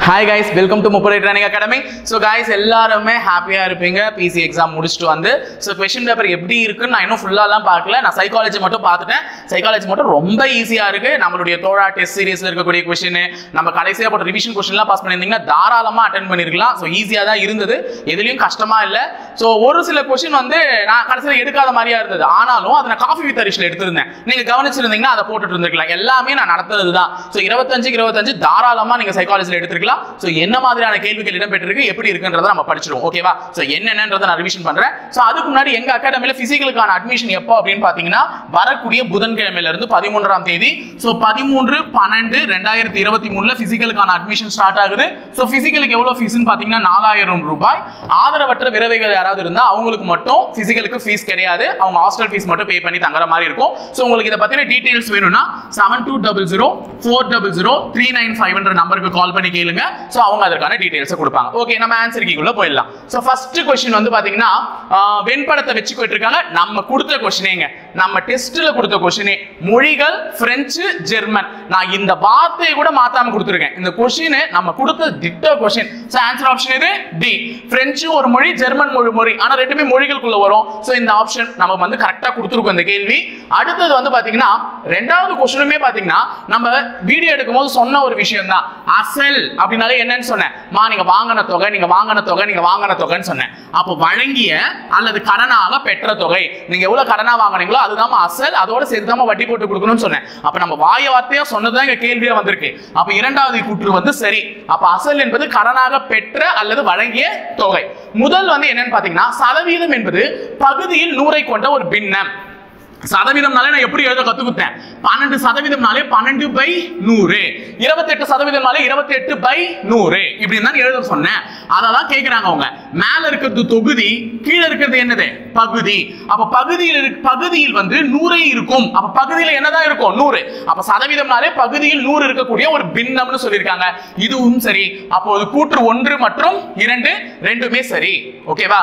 hi guys welcome to முப்படை training academy so guys எல்லாருமே ஹாப்பியாக இருப்பீங்க பிசி எக்ஸாம் முடிச்சுட்டு வந்து ஸோ கொஷின் பேப்பர் எப்படி இருக்குன்னு நான் இன்னும் ஃபுல்லாலாம் பார்க்கல நான் சைக்காலஜி மட்டும் பார்த்துட்டேன் சைக்காலஜி மட்டும் ரொம்ப ஈஸியாக இருக்கு நம்மளுடைய தோழா டெஸ்ட் சீரிஸில் இருக்கக்கூடிய கொஷின் நம்ம கடைசியாக போட்ட ரிவிஷன் கொஷின்லாம் பாஸ் பண்ணியிருந்தீங்கன்னா தாராளமாக அட்டன் பண்ணியிருக்கலாம் ஸோ ஈஸியாக தான் இருந்தது எதுலையும் கஷ்டமா இல்லை ஸோ ஒரு சில கொஷின் வந்து நான் கடைசியில் எடுக்காத மாதிரியா இருந்தது ஆனாலும் அதை நான் காஃபி வித் அரிஷில் எடுத்திருந்தேன் நீங்க கவனிச்சிருந்தீங்கன்னா அதை போட்டுட்டு இருந்திருக்கலாம் எல்லாமே நான் நடத்துறது தான் ஸோ இருபத்தஞ்சுக்கு இருபத்தஞ்சு தாராளமாக நீங்க சைக்காலஜியில் எடுத்திருக்கலாம் ஸோ என்ன மாதிரியான கேள்விகள் இடம்பெற்றிருக்கு எப்படி இருக்குன்றதை நம்ம படிச்சிருவோம் ஓகேவா ஸோ என்னென்னன்றதை நான் ரிவிஷன் பண்றேன் ஸோ அதுக்கு முன்னாடி எங்க அகாடமியில் பிசிக்கலுக்கான அட்மிஷன் எப்போ அப்படின்னு பார்த்தீங்கன்னா வரக்கூடிய புதன்கிழமையில இருந்து பதிமூன்றாம் தேதி ஸோ பதிமூன்று பன்னெண்டு ரெண்டாயிரத்தி இருபத்தி மூணுல பிசிக்கலுக்கான அட்மிஷன் ஸ்டார்ட் ஆகுது ஸோ பிசிக்கலுக்கு எவ்வளோ ஃபீஸ்னு பார்த்தீங்கன்னா நாலாயிரம் ரூபாய் ஆதரவற்ற விரவைகள் யாராவது இருந்தா அவங்களுக்கு மட்டும் பிசிக்கலுக்கு ஃபீஸ் கிடையாது அவங்க ஹாஸ்டல் ஃபீஸ் மட்டும் பே பண்ணி தங்குற மாதிரி இருக்கும் ஸோ உங்களுக்கு இதை பத்தின டீடைல்ஸ் வேணும்னா seven two double zero four double zero three nine ஃபைவ்ன்ற நம்பருக்கு கால் பண்ணி கேளுங்க ஸோ அவங்க அதற்கான டீடைல்ஸ் கொடுப்பாங்க ஓகே நம்ம ஆன்சர் கீக்குள்ள போயிடலாம் ஸோ ஃபர்ஸ்ட் கொஸ்டின் வந்து பாத்தீங்கன்னா ஆஹ், வெண்படத்தை வச்சு இருக்காங்க நம்ம கொடுத்த கொஸ்டினேங்க நம்ம டெஸ்ட்ல கொடுத்த கொஸ்டினே மொழிகள் பிரெஞ்சு ஜெர்மன் நான் இந்த வார்த்தையை கூட மாத்தாம கொடுத்துருக்கேன் இந்த கொஸ்டின் நம்ம கொடுத்த திட்ட கொஸ்டின் ஸோ ஆன்சர் ஆப்ஷன் இது டி பிரெஞ்சு ஒரு மொழி ஜெர்மன் மொழி மொழி ஆனா ரெண்டுமே மொழிகளுக்குள்ள வரும் ஸோ இந்த ஆப்ஷன் நம்ம வந்து கரெக்டா கொடுத்துருக்கோம் இந்த கேள்வி அடுத்தது வந்து பாத்தீங்கன்னா ரெண்டாவது கொஸ்டினுமே பாத்தீங்கன்னா நம்ம வீடியோ எடுக்கும்போது சொன்ன ஒரு விஷயம் தான் அசல் அப்படின்னாலே என்னன்னு சொன்னேன் மா நீங்க வாங்கின தொகை நீங்க வாங்கின தொகை நீங்க வாங்கின தொகைன்னு சொன்னேன் அப்போ வழங்கிய அல்லது கடனாக பெற்ற தொகை நீங்க எவ்வளவு கடனா வாங்குனீங்களோ அதுதான் அசல் அதோட சேர்த்து தான் வட்டி போட்டு கொடுக்கணும்னு சொன்னேன் அப்ப நம்ம வாய வார்த்தையா சொன்னதுதான் இங்க கேள்வியா வந்திருக்கு அப்ப இரண்டாவது கூற்று வந்து சரி அப்ப அசல் என்பது கடனாக பெற்ற அல்லது வழங்கிய தொகை முதல் வந்து என்னன்னு பாத்தீங்கன்னா சதவீதம் என்பது பகுதியில் நூறை கொண்ட ஒரு பின்னம் சதவீதம்னாலே நான் எப்படி எழுத கத்துக்கிட்டேன் பன்னெண்டு சதவீதம்னாலே பன்னெண்டு பை நூறு இருபத்தெட்டு சதவீதம்னாலே இருபத்தி எட்டு பை நூறு இப்படின்னு தான் எழுத சொன்னேன் அதை தான் கேட்கிறாங்க அவங்க மேல இருக்கிறது தொகுதி கீழே இருக்கிறது என்னது பகுதி அப்ப பகுதியில் இருக்க- பகுதியில் வந்து நூறே இருக்கும் அப்ப பகுதியில என்னதான் இருக்கும் நூறு அப்ப சதவீதம்னாலே பகுதியில் நூறு இருக்கக்கூடிய ஒரு பின்னம்னு சொல்லியிருக்காங்க இதுவும் சரி அப்போது கூற்று ஒன்று மற்றும் இரண்டு ரெண்டுமே சரி ஓகேவா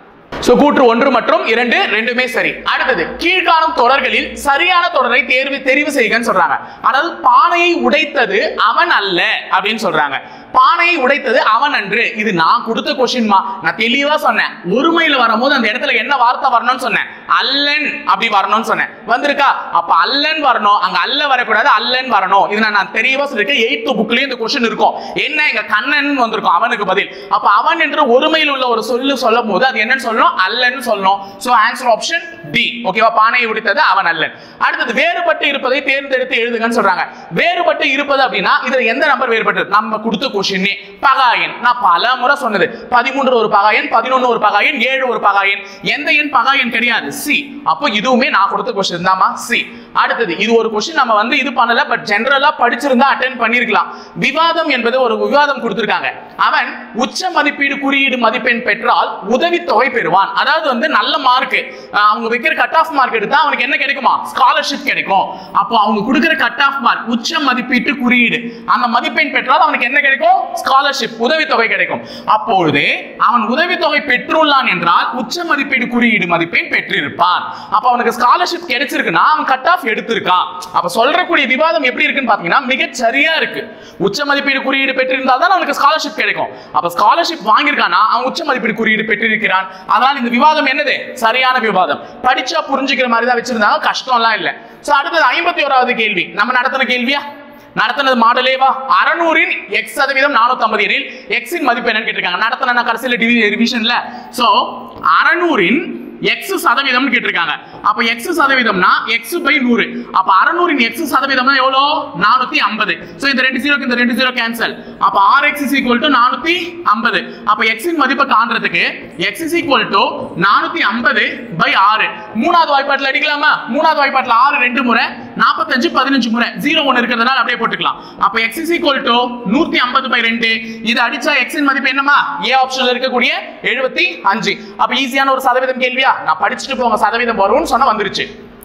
சோ கூற்று ஒன்று மற்றும் இரண்டு ரெண்டுமே சரி அடுத்தது கீழ்காணும் தொடர்களில் சரியான தொடரை தேர்வு தெரிவு செய்கன்னு சொல்றாங்க அதாவது பானையை உடைத்தது அவன் அல்ல அப்படின்னு சொல்றாங்க பானையை உடைத்தது அவன் அன்று இது நான் கொடுத்த கொஸ்டின்மா நான் தெளிவா சொன்னேன் ஒருமையில வரும்போது அந்த இடத்துல என்ன வார்த்தை வரணும்னு சொன்னேன் அல்லன் அப்படி வரணும்னு சொன்னேன் வந்திருக்கா அப்ப அல்லன் வரணும் அங்க அல்ல வரக்கூடாது அல்லன் வரணும் இது நான் நான் தெளிவா சொல்லிருக்கேன் எயித்து புக்லயும் இந்த கொஸ்டின் இருக்கும் என்ன எங்க கண்ணன் வந்திருக்கும் அவனுக்கு பதில் அப்ப அவன் என்று ஒருமையில் உள்ள ஒரு சொல்லு சொல்லும் போது அது என்னன்னு சொல்லணும் அல்லன்னு சொல்லணும் சோ ஆன்சர் ஆப்ஷன் டி ஓகேவா பானையை உடைத்தது அவன் அல்லன் அடுத்தது வேறுபட்டு இருப்பதை தேர்ந்தெடுத்து எழுதுங்கன்னு சொல்றாங்க வேறுபட்டு இருப்பது அப்படின்னா இதுல எந்த நம்பர் வேறுபட்டது நம்ம கொடுத்த கொஸ்டின் பகாயன் நான் பல முறை சொன்னது பதிமூன்று ஒரு பகாயன் பதினொன்னு ஒரு பகாயன் ஏழு ஒரு பகாயன் எந்த எண் பகாயன் கிடையாது சி அப்போ இதுவுமே நான் கொடுத்த கொஸ்டின் தாமா சி அடுத்தது இது ஒரு கொஸ்டின் நம்ம வந்து இது பண்ணல பட் ஜெனரலா படிச்சிருந்தா அட்டென்ட் பண்ணிருக்கலாம் விவாதம் என்பது ஒரு விவாதம் கொடுத்திருக்காங்க அவன் உச்ச மதிப்பீடு குறியீடு மதிப்பெண் பெற்றால் உதவித்தொகை பெறுவான் அதாவது வந்து நல்ல மார்க் அவங்க வைக்கிற கட் ஆஃப் மார்க் எடுத்தா அவனுக்கு என்ன கிடைக்குமா ஸ்காலர்ஷிப் கிடைக்கும் அப்போ அவங்க கொடுக்கிற கட் ஆஃப் மார்க் உச்ச மதிப்பீட்டு குறியீடு அந்த மதிப்பெண் பெற்றால் அவனுக்கு என்ன கிடைக்கும் ஸ்காலர்ஷிப் உதவித்தொகை கிடைக்கும் அப்பொழுது அவன் உதவித்தொகை பெற்றுள்ளான் என்றால் உச்ச மதிப்பீடு குறியீடு மதிப்பெண் பெற்றிருப்பான் அப்ப அவனுக்கு ஸ்காலர்ஷிப் கிடைச்சிருக்குன்னா அவன் கட் ஆஃப் எடுத்திருக்கான் அப்ப சொல்றக்கூடிய விவாதம் எப்படி இருக்குன்னு பாத்தீங்கன்னா மிகச் சரியா இருக்கு உச்ச மதிப்பீடு குறியீடு பெற்றிருந்தால் தான் அவனுக்கு ஸ்காலர்ஷிப் கிடைக்கும் அப்ப ஸ்காலர்ஷிப் வாங்கியிருக்கானா அவன் உச்ச மதிப்பீடு குறியீடு பெற்றிருக்கிறான் அதனால் இந்த விவாதம் என்னது சரியான விவாதம் படிச்சா புரிஞ்சுக்கிற மாதிரி தான் வச்சிருந்தாங்க கஷ்டம்லாம் இல்ல சோ அடுத்தது ஐம்பத்தி ஓராவது கேள்வி நம்ம நடத்தின கேள்வியா நடத்தினது மாடலேவா அறநூறின் எக்ஸ் சதவீதம் நானூத்தி ஐம்பது எனில் எக்ஸின் மதிப்பு என்னன்னு கேட்டிருக்காங்க நடத்தின கடைசியில் ரிவிஷன்ல சோ அறநூறின் எக்ஸ் சதவீதம்னு கேட்டிருக்காங்க அப்ப எக்ஸ் சதவீதம்னா எக்ஸ் பை நூறு அப்ப அறநூறின் எக்ஸ் சதவீதம்னா எவ்வளோ நானூத்தி ஐம்பது சோ இந்த ரெண்டு ஜீரோக்கு இந்த ரெண்டு ஜீரோ கேன்சல் அப்ப or x is equal to நானூத்தி ஐம்பது அப்ப எக்ஸின் மதிப்பை காண்றதுக்கு எக்ஸ் இஸ் ஈக்குவல் டு நானூத்தி ஐம்பது பை ஆறு மூணாவது வாய்ப்பாட்டில் அடிக்கலாமா மூணாவது வாய்ப்பாட்டில் ஆறு ரெண்டு முறை நாற்பத்தஞ்சு பதினஞ்சு முறை ஜீரோ ஒன்று இருக்கிறதுனால அப்படியே போட்டுக்கலாம் அப்ப எக்ஸ் இஸ் ஈக்குவல் டு நூத்தி ஐம்பது பை ரெண்டு இது அடிச்சா எக்ஸின் மதிப்பு என்னமா ஏ ஆப்ஷன்ல இருக்கக்கூடிய எழுபத்தி அஞ்சு அப்ப ஈஸியான ஒரு சதவீதம் கேள்வியா நான் படிச்சுட்டு போங்க சதவீதம் வரும்னு சொன்னா வந்துருச்சு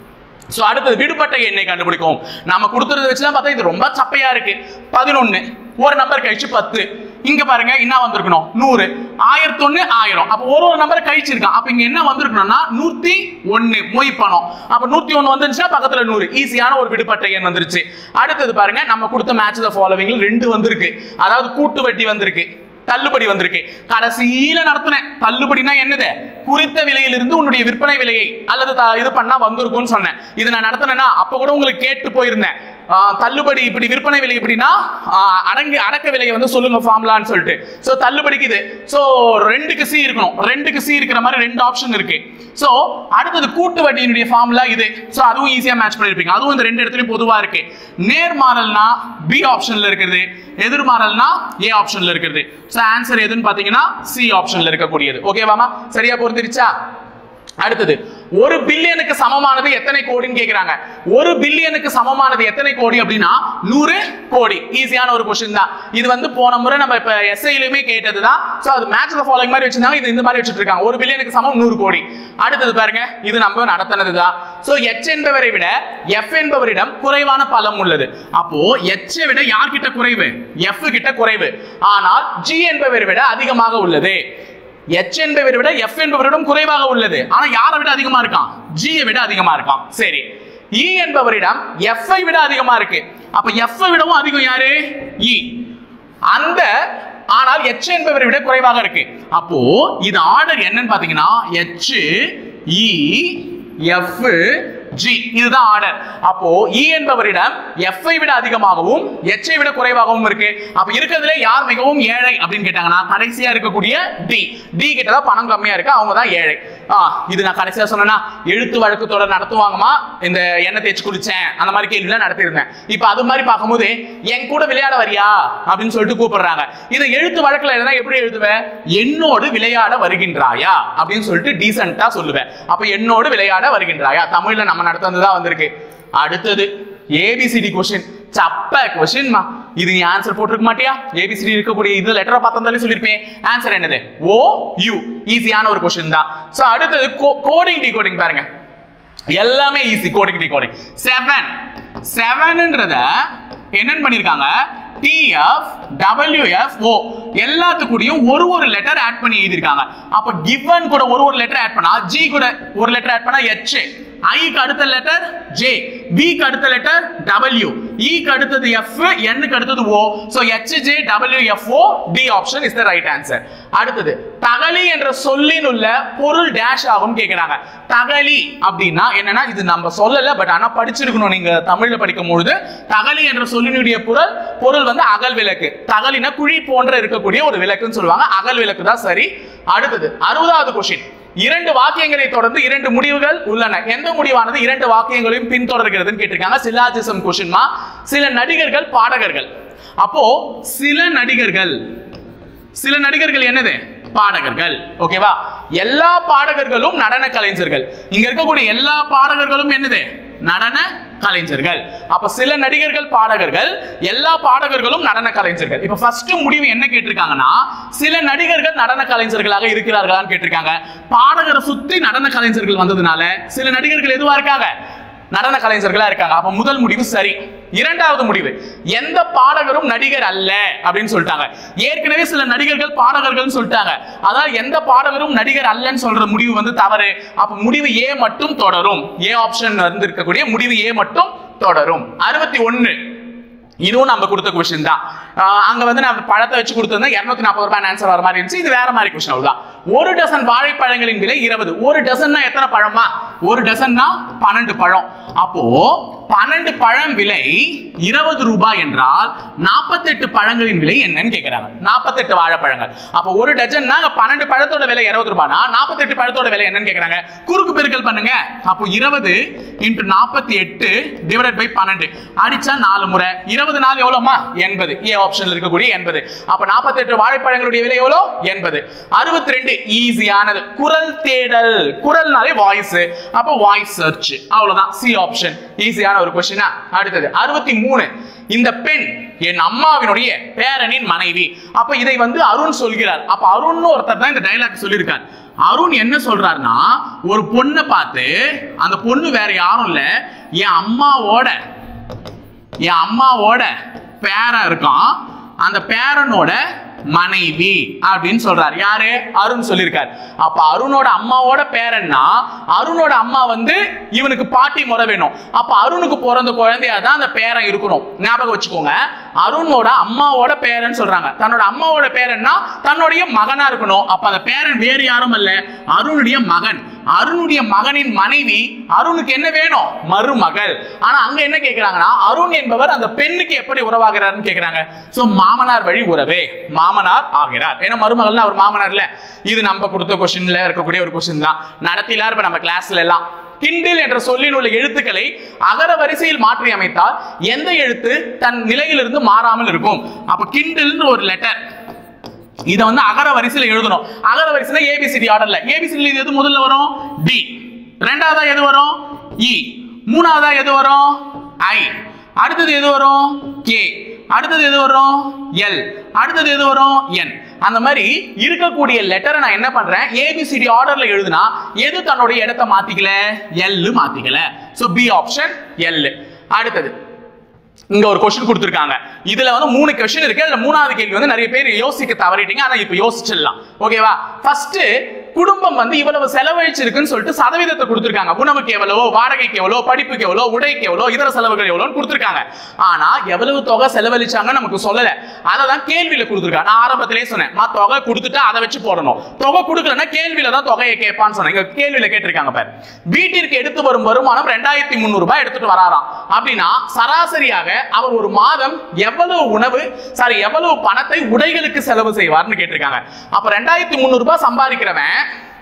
சோ அடுத்தது விடுபட்ட எண்ணை கண்டுபிடிக்கும் நாம கொடுத்துறத வச்சு தான் பார்த்தா இது ரொம்ப சப்பையா இருக்கு பதினொன்னு ஒரு நம்பர் கழிச்சு பத்து இங்க பாருங்க என்ன வந்திருக்கணும் நூறு ஆயிரத்தி ஒண்ணு ஆயிரம் அப்ப ஒரு ஒரு நம்பரை கழிச்சிருக்கான் அப்ப இங்க என்ன வந்திருக்கணும்னா நூத்தி ஒண்ணு மொய் பணம் அப்ப நூத்தி ஒண்ணு வந்துருச்சுன்னா பக்கத்துல நூறு ஈஸியான ஒரு விடுபட்ட எண் வந்துருச்சு அடுத்தது பாருங்க நம்ம கொடுத்த மேட்ச் த ஃபாலோவிங் ரெண்டு வந்திருக்கு அதாவது கூட்டு வட்டி வந்திருக்கு தள்ளுபடி வந்திருக்கு கடைசியில நடத்தினேன் தள்ளுபடினா என்னது குறித்த விலையிலிருந்து உன்னுடைய விற்பனை விலையை அல்லது த- இது பண்ணா வந்திருக்கும்னு சொன்னேன் இது நான் நடத்தினேன்னா அப்ப கூட உங்களுக்கு கேட்டு போயிருந்தேன் ஆ, தள்ளுபடி இப்படி விற்பனை விலை எப்படின்னா ஆ, அடங்கு அடக்க விலையை வந்து சொல்லுங்க ஃபார்முலான்னு சொல்லிட்டு சோ தள்ளுபடிக்கு இது சோ ரெண்டுக்கு சி இருக்கணும் ரெண்டுக்கு சி இருக்கிற மாதிரி ரெண்டு ஆப்ஷன் இருக்கு சோ அடுத்தது கூட்டு வட்டியினுடைய ஃபார்முலா இது சோ அதுவும் ஈஸியா மேட்ச் பண்ணிருப்பீங்க அதுவும் இந்த ரெண்டு இடத்துலயும் பொதுவா இருக்கு நேர்மாறல்னா பி ஆப்ஷன்ல இருக்கிறது எதிர்மாறல்னா ஏ ஆப்ஷன்ல இருக்கிறது சோ ஆன்சர் எதுன்னு பாத்தீங்கன்னா சி ஆப்ஷன்ல இருக்கக்கூடியது ஓகேவாமா சரியா பொறுத்துருச்சா அடுத்தது ஒரு பில்லியனுக்கு சமமானது எத்தனை கோடின்னு கேக்குறாங்க ஒரு பில்லியனுக்கு சமமானது எத்தனை கோடி அப்படின்னா நூறு கோடி ஈஸியான ஒரு கொஸ்டின் தான் இது வந்து போன முறை நம்ம இப்ப எஸ்ஐலுமே கேட்டதுதான் சோ அது மேட்ச் த ஃபாலோயிங் மாதிரி வச்சிருந்தாங்க இது இந்த மாதிரி வச்சுட்டு இருக்காங்க ஒரு பில்லியனுக்கு சமம் நூறு கோடி அடுத்தது பாருங்க இது நம்ம நடத்தினதுதான் சோ எச் என்பவரை விட எஃப் என்பவரிடம் குறைவான பலம் உள்ளது அப்போ எச் விட யார்கிட்ட குறைவு எஃப் கிட்ட குறைவு ஆனால் ஜி என்பவரை விட அதிகமாக உள்ளது எச் என்பவரை விட எஃப் என்பவரிடம் குறைவாக உள்ளது ஆனா யாரை விட அதிகமா இருக்கான் G யை விட அதிகமா இருக்கான் சரி E என்பவரிடம் F ஐ விட அதிகமா இருக்கு அப்ப F ஐ விடவும் அதிகம் யாரு E அந்த ஆனால் H என்பவரை விட குறைவாக இருக்கு அப்போ இது ஆர்டர் என்னன்னு பாத்தீங்கன்னா H E F G இதுதான் ஆர்டர் அப்போ E என்பவரிடம் F ஐ விட அதிகமாகவும் H ஐ விட குறைவாகவும் இருக்கு அப்ப இருக்கிறதுல யார் மிகவும் ஏழை அப்படின்னு கேட்டாங்கன்னா கடைசியா இருக்கக்கூடிய D D கிட்ட தான் பணம் கம்மியா இருக்கு அவங்க தான் ஏழை ஆ இது நான் கடைசியா சொன்னேன்னா எழுத்து வழக்கு தொடர் நடத்துவாங்கம்மா இந்த எண்ணெய் தேய்ச்சி குளிச்சேன் அந்த மாதிரி கேள்விலாம் நடத்திருந்தேன் இப்போ அது மாதிரி பார்க்கும்போது என் கூட விளையாட வரியா அப்படின்னு சொல்லிட்டு கூப்பிடுறாங்க இதை எழுத்து வழக்குல எழுதுனா எப்படி எழுதுவேன் என்னோடு விளையாட வருகின்றாயா அப்படின்னு சொல்லிட்டு டீசெண்டா சொல்லுவேன் அப்ப என்னோடு விளையாட வருகின்றாயா தமிழ்ல நம்ம நடத்துனதுதான் வந்திருக்கு அடுத்தது ஏபிசிடி கொஸ்டின் சப்ப கொஸ்டின்மா இது நீ ஆன்சர் போட்டிருக்க மாட்டியா ஏபிசிடி இருக்கக்கூடிய இது லெட்டரை பார்த்தாலே சொல்லியிருப்பேன் ஆன்சர் என்னது ஓ யூ ஈஸியான ஒரு கொஸ்டின் தான் சோ அடுத்தது கோடிங் டிகோடிங் பாருங்க எல்லாமே ஈஸி கோடிங் டிகோடிங் செவன் செவன்ன்றத என்னன்னு பண்ணிருக்காங்க டிஎஃப் டபிள்யூஎஃப் ஓ எல்லாத்துக்கூடயும் ஒரு ஒரு லெட்டர் ஆட் பண்ணி எழுதிருக்காங்க அப்ப கிவன் கூட ஒரு ஒரு லெட்டர் ஆட் பண்ணா ஜி கூட ஒரு லெட்டர் ஆட் பண்ணா எச் ஐக்கு அடுத்த லெட்டர் ஜே பிக்கு அடுத்த லெட்டர் டபிள்யூ இக்கு அடுத்தது எஃப் க்கு அடுத்தது O so H J W F O D option is the right answer அடுத்தது தகலி என்ற சொல்லின் உள்ள பொருள் டேஷ் ஆகும் கேக்குறாங்க தகலி அப்படின்னா என்னன்னா இது நம்ம சொல்லல பட் ஆனா படிச்சிருக்கணும் நீங்க தமிழ்ல படிக்கும் பொழுது தகலி என்ற சொல்லினுடைய பொருள் பொருள் வந்து அகல் விளக்கு தகலினா குழி போன்ற இருக்கக்கூடிய ஒரு விளக்குன்னு சொல்லுவாங்க அகல் விளக்கு தான் சரி அடுத்தது அறுபதாவது கொஸ்டின் இரண்டு வாக்கியங்களை தொடர்ந்து இரண்டு முடிவுகள் உள்ளன எந்த முடிவானது இரண்டு வாக்கியங்களையும் பின்தொடர்கிறதுன்னு கேட்டிருக்காங்க சிலாஜிசம் கொஸ்டின்மா சில நடிகர்கள் பாடகர்கள் அப்போ சில நடிகர்கள் சில நடிகர்கள் என்னது பாடகர்கள் ஓகேவா எல்லா பாடகர்களும் நடன கலைஞர்கள் இங்க இருக்கக்கூடிய எல்லா பாடகர்களும் என்னது நடன கலைஞர்கள் அப்ப சில நடிகர்கள் பாடகர்கள் எல்லா பாடகர்களும் நடன கலைஞர்கள் இப்ப ஃபர்ஸ்ட் முடிவு என்ன கேட்டிருக்காங்கன்னா சில நடிகர்கள் நடன கலைஞர்களாக இருக்கிறார்களான்னு கேட்டிருக்காங்க பாடகரை சுத்தி நடன கலைஞர்கள் வந்ததுனால சில நடிகர்கள் எதுவா இருக்காங்க நடன கலைஞர்களா இருக்காங்க அப்ப முதல் முடிவு சரி இரண்டாவது முடிவு எந்த பாடகரும் நடிகர் அல்ல அப்படின்னு சொல்லிட்டாங்க ஏற்கனவே சில நடிகர்கள் பாடகர்கள் சொல்லிட்டாங்க அதாவது எந்த பாடகரும் நடிகர் அல்லன்னு சொல்ற முடிவு வந்து தவறு அப்ப முடிவு ஏ மட்டும் தொடரும் ஏ ஆப்ஷன் வந்து இருக்கக்கூடிய முடிவு ஏ மட்டும் தொடரும் அறுபத்தி ஒன்னு இதுவும் நம்ம கொடுத்த கொஸ்டின் தான் ஆஹ் அங்க வந்து நான் பழத்தை வச்சு கொடுத்திருந்தேன் இருநூத்தி நாற்பது ரூபாய் ஆன்சர் வர மாதிரி இருந்துச்சு இது வேற மாதிரி கொஸ்டின் அவ்வளவுதான் ஒரு டசன் வாழைப்பழங்களின் விலை இருபது ஒரு டசன்னா எத்தனை பழமா ஒரு டசன்னா பன்னெண்டு பழம் அப்போ பன்னெண்டு பழம் விலை இருபது ரூபாய் என்றால் நாற்பத்தெட்டு பழங்களின் விலை என்னன்னு கேக்குறாங்க நாற்பத்தெட்டு வாழைப்பழங்கள் அப்போ ஒரு டஜன்னா பன்னெண்டு பழத்தோட விலை இருபது ரூபாய்னா நாற்பத்தெட்டு பழத்தோட விலை என்னன்னு கேக்குறாங்க குறுக்கு பெருக்கல் பண்ணுங்க அப்போ இருபது இன்ட்டு நாற்பத்தி எட்டு டிவைடட் பை பன்னெண்டு அடிச்சா நாலு முறை இருபது நாள் எவ்வளோமா எண்பது ஏ ஆப்ஷன்ல இருக்கக்கூடிய எண்பது அப்ப நாற்பத்தெட்டு வாழைப்பழங்களுடைய விலை எவ்வளோ எண்பது அறுபத்தி ரெண்டு ஈஸியானது குரல் தேடல் குரல்னாலே வாய்ஸ் அப்ப வாய்ஸ் சர்ச் அவ்வளவுதான் சி ஆப்ஷன் ஈஸியான ஒரு கொஸ்டினா அடுத்தது அறுபத்தி மூணு இந்த பெண் என் அம்மாவினுடைய பேரனின் மனைவி அப்ப இதை வந்து அருண் சொல்கிறார் அப்ப அருண் ஒருத்தர் தான் இந்த டைலாக் சொல்லியிருக்கார் அருண் என்ன சொல்றாருன்னா ஒரு பொண்ணை பார்த்து அந்த பொண்ணு வேற யாரும் இல்ல என் அம்மாவோட என் அம்மாவோட பேரன் இருக்கான் அந்த பேரனோட மனைவி அப்படின்னு சொல்றாரு யாரு அருண் சொல்லியிருக்காரு அப்ப அருணோட அம்மாவோட பேரன்னா அருணோட அம்மா வந்து இவனுக்கு பாட்டி முறை வேணும் அப்ப அருணுக்கு பிறந்த குழந்தையா தான் அந்த பேரன் இருக்கணும் ஞாபகம் வச்சுக்கோங்க அருணோட அம்மாவோட பேரன் சொல்றாங்க தன்னோட அம்மாவோட பேரன்னா தன்னுடைய மகனா இருக்கணும் அப்ப அந்த பேரன் வேறு யாரும் அல்ல அருணுடைய மகன் அருணுடைய மகனின் மனைவி அருணுக்கு என்ன வேணும் மருமகள் ஆனா அங்க என்ன கேக்குறாங்கன்னா அருண் என்பவர் அந்த பெண்ணுக்கு எப்படி உறவாகிறார்னு கேக்குறாங்க சோ மாமனார் வழி உறவே மாமனார் ஆகிறார் ஏன்னா மருமகள்னா அவர் மாமனார் இல்ல இது நம்ம கொடுத்த கொஸ்டின்ல இருக்கக்கூடிய ஒரு கொஸ்டின் தான் நடத்திலாம் இப்ப நம்ம கிளாஸ்ல எல்லாம் கிண்டில் என்ற சொல்லில் உள்ள எழுத்துக்களை அகர வரிசையில் மாற்றி அமைத்தால் எந்த எழுத்து தன் நிலையிலிருந்து மாறாமல் இருக்கும் அப்ப கிண்டில்ன்ற ஒரு லெட்டர் இத வந்து அகர வரிசையில எழுதணும் அகர வரிசையில ஏபிசிடி ஆர்டர்ல ஏபிசிடி இது எது முதல்ல வரும் டி ரெண்டாவதா எது வரும் இ மூணாவதா எது வரும் ஐ அடுத்தது எது வரும் கே அடுத்தது எது வரும் எல் அடுத்தது எது வரும் என் அந்த மாதிரி இருக்கக்கூடிய லெட்டரை நான் என்ன பண்றேன் ஏபிசிடி ஆர்டர்ல எழுதுனா எது தன்னுடைய இடத்தை மாத்திக்கல எல் மாத்திக்கல சோ பி ஆப்ஷன் எல் அடுத்தது இங்க ஒரு கொஸ்டின் கொடுத்துருக்காங்க இதுல வந்து மூணு கொஸ்டின் இருக்கு அதுல மூணாவது கேள்வி வந்து நிறைய பேர் யோசிக்க தவறிட்டீங்க ஆனா இப்ப யோசிச்சிடலாம் ஓகேவா ஃபர்ஸ்ட் குடும்பம் வந்து இவ்வளவு செலவழிச்சிருக்குன்னு சொல்லிட்டு சதவீதத்தை கொடுத்துருக்காங்க உணவுக்கு எவ்வளவோ வாடகைக்கு எவ்வளோ படிப்புக்கு எவ்வளோ உடைக்கு எவ்வளோ இதர செலவுகள் எவ்வளோன்னு கொடுத்துருக்காங்க ஆனா எவ்வளவு தொகை செலவழிச்சாங்க நமக்கு சொல்லல அதை தான் கேள்வியில கொடுத்துருக்காங்க நான் ஆரம்பத்திலே சொன்னேன் நான் தொகை கொடுத்துட்டு அதை வச்சு போடணும் தொகை கொடுக்கலன்னா கேள்வியில தான் தொகையை கேட்பான்னு சொன்னேன் இங்க கேள்வியில கேட்டிருக்காங்க பாரு வீட்டிற்கு எடுத்து வரும் வருமானம் ரெண்டாயிரத்தி முந்நூறு ரூபாய் எடுத்துட்டு வராராம் அப்படின்னா சராசரியாக அவர் ஒரு மாதம் எவ்வளவு உணவு சாரி எவ்வளவு பணத்தை உடைகளுக்கு செலவு செய்வார்னு கேட்டிருக்காங்க அப்ப ரெண்டாயிரத்தி முந்நூறு ரூபாய் சம்பாதிக்கிறவன்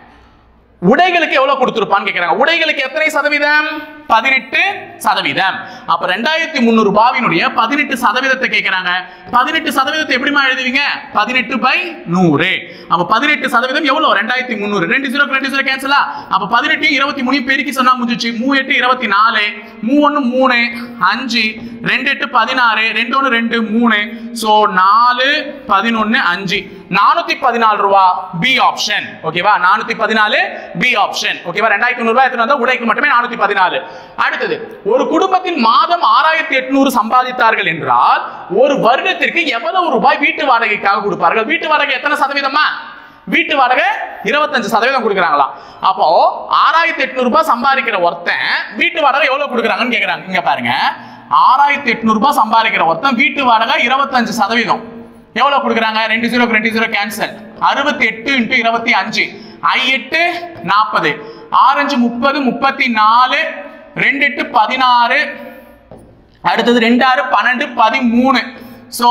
உடைகளுக்கு எவ்வளவு கொடுத்திருப்பான்னு கேக்குறாங்க உடைகளுக்கு எத்தனை சதவீதம் பதினெட்டு சதவீதம் அப்ப ரெண்டாயிரத்தி முந்நூறு ரூபாவினுடைய பதினெட்டு சதவீதத்தை கேக்குறாங்க பதினெட்டு சதவீதத்தை எப்படிமா எழுதுவீங்க பதினெட்டு பை நூறு அப்ப பதினெட்டு சதவீதம் எவ்வளவு ரெண்டாயிரத்தி முந்நூறு ரெண்டு ஜீரோ ரெண்டு ஜீரோ கேன்சலா அப்ப பதினெட்டு இருபத்தி மூணு பெருக்கி சொன்னா முடிஞ்சிச்சு மூ எட்டு இருபத்தி நாலு மூ ஒண்ணு மூணு அஞ்சு ரெண்டு எட்டு பதினாறு ரெண்டு ஒண்ணு ரெண்டு மூணு சோ நாலு பதினொன்னு அஞ்சு நானூத்தி பதினாலு ரூபா பி ஆப்ஷன் ஓகேவா நானூத்தி பதினாலு பி ஆப்ஷன் ஓகேவா ரெண்டாயிரத்தி முந்நூறு ரூபாய் எத்தனை வந்தா உடைக்கு மட்டுமே நானூத்தி பதினாலு அடுத்தது ஒரு குடும்பத்தின் மாதம் ஆறாயிரத்தி எட்நூறு சம்பாதித்தார்கள் என்றால் ஒரு வருடத்திற்கு எவ்வளவு ரூபாய் வீட்டு வாடகைக்காக கொடுப்பார்கள் வீட்டு வாடகை எத்தனை சதவீதமா வீட்டு வாடகை இருபத்தஞ்சு சதவீதம் கொடுக்குறாங்களாம் அப்போ ஆறாயிரத்தி எட்நூறு ரூபாய் சம்பாதிக்கிற ஒருத்தன் வீட்டு வாடகை எவ்வளவு கொடுக்குறாங்கன்னு கேக்குறாங்க இங்க பாருங்க ஆறாயிரத்தி எட்நூறு ரூபாய் சம்பாதிக்கிற ஒருத்தன் வீட்டு வாடகை இருபத்தஞ்சு சதவீதம் எவ்வளவு கொடுக்குறாங்க ரெண்டு ஜீரோ ரெண்டு ஜீரோ கேன்சல் அறுபத்தி எட்டு இன்ட்டு இருபத்தி அஞ்சு ஐ எட்டு நாற்பது ஆரஞ்சு முப்பது முப்பத்தி நாலு ரெண்டு எட்டு பதினாறு அடுத்தது ரெண்டு ஆறு பன்னெண்டு பதிமூணு ஸோ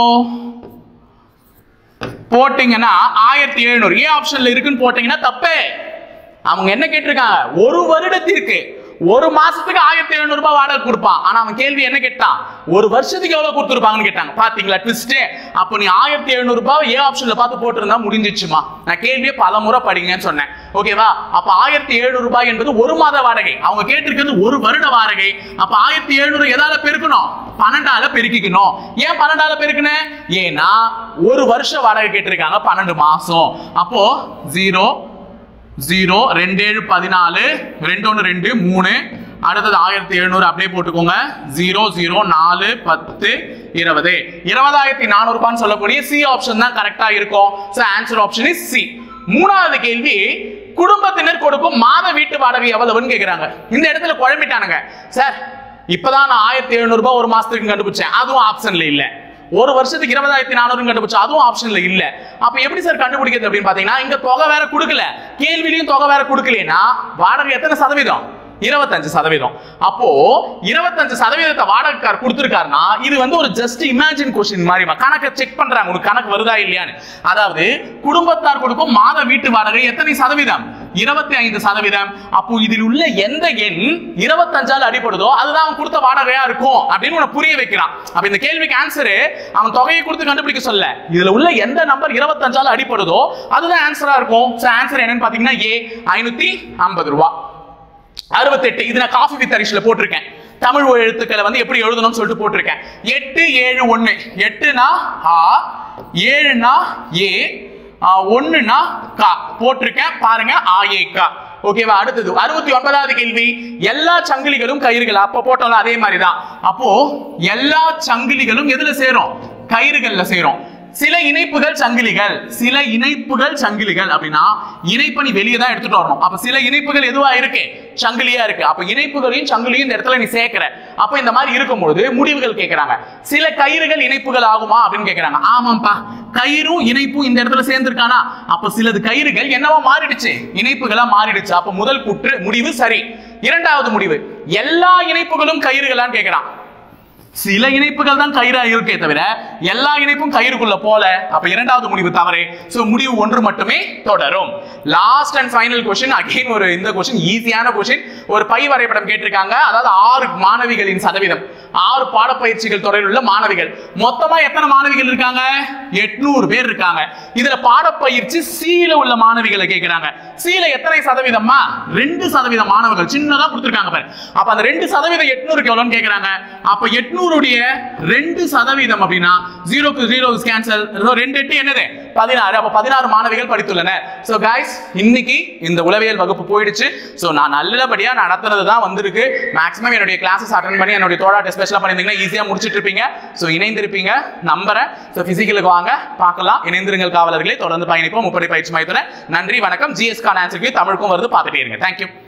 போட்டீங்கன்னா ஆயிரத்தி எழுநூறு ஏ ஆப்ஷன்ல இருக்குன்னு போட்டீங்கன்னா தப்பே அவங்க என்ன கேட்டிருக்காங்க ஒரு வருடத்திற்கு ஒரு மாசத்துக்கு ஆயிரத்தி எழுநூறு ரூபாய் வாடகை கொடுப்பான் ஆனா அவன் கேள்வி என்ன கேட்டான் ஒரு வருஷத்துக்கு எவ்வளவு கொடுத்துருப்பாங்கன்னு கேட்டாங்க பாத்தீங்களா ட்விஸ்டே அப்போ நீ ஆயிரத்தி எழுநூறு ரூபாய் ஏ ஆப்ஷன்ல பார்த்து போட்டிருந்தா முடிஞ்சிச்சுமா நான் கேள்வியை பல முறை படிங்கன்னு சொன்னேன் ஓகேவா அப்ப ஆயிரத்தி எழுநூறு ரூபாய் என்பது ஒரு மாத வாடகை அவங்க கேட்டிருக்கிறது ஒரு வருட வாடகை அப்ப ஆயிரத்தி எழுநூறு எதால பெருக்கணும் பன்னெண்டால பெருக்கிக்கணும் ஏன் பன்னெண்டால பெருக்கணும் ஏன்னா ஒரு வருஷ வாடகை கேட்டிருக்காங்க பன்னெண்டு மாசம் அப்போ ஜீரோ ஜீரோ ரெண்டு ஏழு பதினாலு ரெண்டு ஒன்று ரெண்டு மூணு அடுத்தது ஆயிரத்தி எழுநூறு அப்படியே போட்டுக்கோங்க ஜீரோ ஜீரோ நாலு பத்து இருபது இருபதாயிரத்தி நானூறு ரூபான்னு சொல்லக்கூடிய சி ஆப்ஷன் தான் கரெக்டா இருக்கும் so answer option is C மூணாவது கேள்வி குடும்பத்தினர் கொடுக்கும் மாத வீட்டு வாடகை எவ்வளவுன்னு கேக்குறாங்க இந்த இடத்துல குழம்பிட்டானுங்க சார் இப்பதான் நான் ஆயிரத்தி எழுநூறு ரூபாய் ஒரு மாசத்துக்கு கண்டுபிடிச்சேன் அதுவும் ஆப்ஷன்ல இல்ல ஒரு வருஷத்துக்கு இருபதாயிரத்தி நானூறு கண்டுபிடிச்சு அதுவும் ஆப்ஷன்ல இல்ல அப்ப எப்படி சார் கண்டுபிடிக்கிறது அப்படின்னு பாத்தீங்கன்னா இங்க தொகை வேற கொடுக்கல கேள்விலையும் தொகை வேற கொடுக்கலனா வாடகை எத்தனை சதவீதம் இருபத்தஞ்சு சதவீதம் அப்போ இருபத்தஞ்சு சதவீதத்தை வாடகைக்கார் கொடுத்திருக்காருன்னா இது வந்து ஒரு ஜஸ்ட் இமேஜின் கொஸ்டின் மாதிரி கணக்கை செக் பண்றாங்க உனக்கு கணக்கு வருதா இல்லையான்னு அதாவது குடும்பத்தார் கொடுக்கும் மாத வீட்டு வாடகை எத்தனை சதவீதம் இருபத்தி ஐந்து சதவீதம் அப்போ இதில் உள்ள எந்த எண் இருபத்தஞ்சால் அடிப்படுதோ அதுதான் அவன் கொடுத்த வாடகையா இருக்கும் அப்படின்னு உனக்கு புரிய வைக்கிறான் அப்ப இந்த கேள்விக்கு ஆன்சரு அவன் தொகையை கொடுத்து கண்டுபிடிக்க சொல்ல இதுல உள்ள எந்த நம்பர் இருபத்தஞ்சால் அடிப்படுதோ அதுதான் ஆன்சரா இருக்கும் ஆன்சர் என்னன்னு பாத்தீங்கன்னா ஏ ஐநூத்தி ஐம்பது ரூபா அறுபத்தெட்டு இது நான் காஃபி வித் அரிசில போட்டிருக்கேன் தமிழ் எழுத்துக்களை வந்து எப்படி எழுதணும்னு சொல்லிட்டு போட்டிருக்கேன் எட்டு ஏழு ஒண்ணு எட்டுனா ஆ ஏழுனா ஏ ஆ, ஒண்ணுனா கா போட்டிருக்கேன் பாருங்க ஆ ஏ கா ஓகேவா அடுத்தது அறுபத்தி ஒன்பதாவது கேள்வி எல்லா சங்கிலிகளும் கயிறுகள் அப்ப போட்டோம்ல அதே மாதிரி தான் அப்போ எல்லா சங்கிலிகளும் எதுல சேரும் கயிறுகள்ல சேரும் சில இணைப்புகள் சங்கிலிகள் சில இணைப்புகள் சங்கிலிகள் அப்படின்னா இணைப்பை நீ வெளியே தான் எடுத்துட்டு வரணும் அப்ப சில இணைப்புகள் எதுவா இருக்கு சங்கிலியா இருக்கு அப்ப இணைப்புகளையும் சங்கிலியும் இந்த இடத்துல நீ சேர்க்கிற அப்ப இந்த மாதிரி இருக்கும்பொழுது முடிவுகள் கேட்கறாங்க சில கயிறுகள் இணைப்புகள் ஆகுமா அப்படின்னு கேட்கறாங்க ஆமாப்பா கயிறும் இணைப்பும் இந்த இடத்துல சேர்ந்திருக்கானா அப்ப சிலது கயிறுகள் என்னவா மாறிடுச்சு இணைப்புகளா மாறிடுச்சு அப்ப முதல் குற்று முடிவு சரி இரண்டாவது முடிவு எல்லா இணைப்புகளும் கயிறுகளான்னு கேட்கறான் சில இணைப்புகள் தான் கயிறா இருக்கே தவிர எல்லா இணைப்பும் கயிறுக்குள்ள போல அப்ப இரண்டாவது முடிவு தவறு சோ முடிவு ஒன்று மட்டுமே தொடரும் last and final question again ஒரு இந்த கொஸ்டின் ஈஸியான கொஸ்டின் ஒரு பை வரைபடம் கேட்டிருக்காங்க அதாவது ஆறு மாணவிகளின் சதவீதம் ஆறு பாடப்பயிற்சிகள் துறையில் உள்ள மாணவிகள் மொத்தமா எத்தனை மாணவிகள் இருக்காங்க எட்நூறு பேர் இருக்காங்க இதுல பாடப்பயிற்சி சீல உள்ள மாணவிகளை கேட்கிறாங்க சீல எத்தனை சதவீதமா ரெண்டு சதவீதம் மாணவர்கள் சின்னதா கொடுத்திருக்காங்க பாரு அப்ப அந்த ரெண்டு சதவீதம் எட்நூறுக்கு எவ்வளவுன்னு கேக்குறாங்க அப்ப எட்நூறுடைய ரெண்டு சதவீதம் அப்படின்னா ஜீரோக்கு ஜீரோ கேன்சல் ரெண்டு எட்டு என்னது பதினாறு அப்ப பதினாறு மாணவிகள் படித்துள்ளனர் சோ கைஸ் இன்னைக்கு இந்த உளவியல் வகுப்பு போயிடுச்சு சோ நான் நல்லபடியா நடத்துறது தான் வந்திருக்கு மேக்ஸிமம் என்னுடைய கிளாஸஸ் அட்டன் பண்ணி என்னுடைய தோடா டெஸ்ட் ஸ்பெஷலா பண்ணிருந்தீங்கன்னா ஈஸியா முடிச்சிட்டு இருப்பீங்க சோ இணைந்திருப்பீங்க நம்புறேன் சோ பிசிக்கலுக்கு வாங்க பார்க்கலாம் இணைந்திருங்கள் காவலர்களே தொடர்ந்து பயணிப்போம் முப்படை பயிற்சி மையத்துல நன்றி வணக்கம் ஜிஎஸ்கான ஆன்சருக்கு தமிழுக்கும் வருது பார்த்துட்டே இருங்க தேங்க்யூ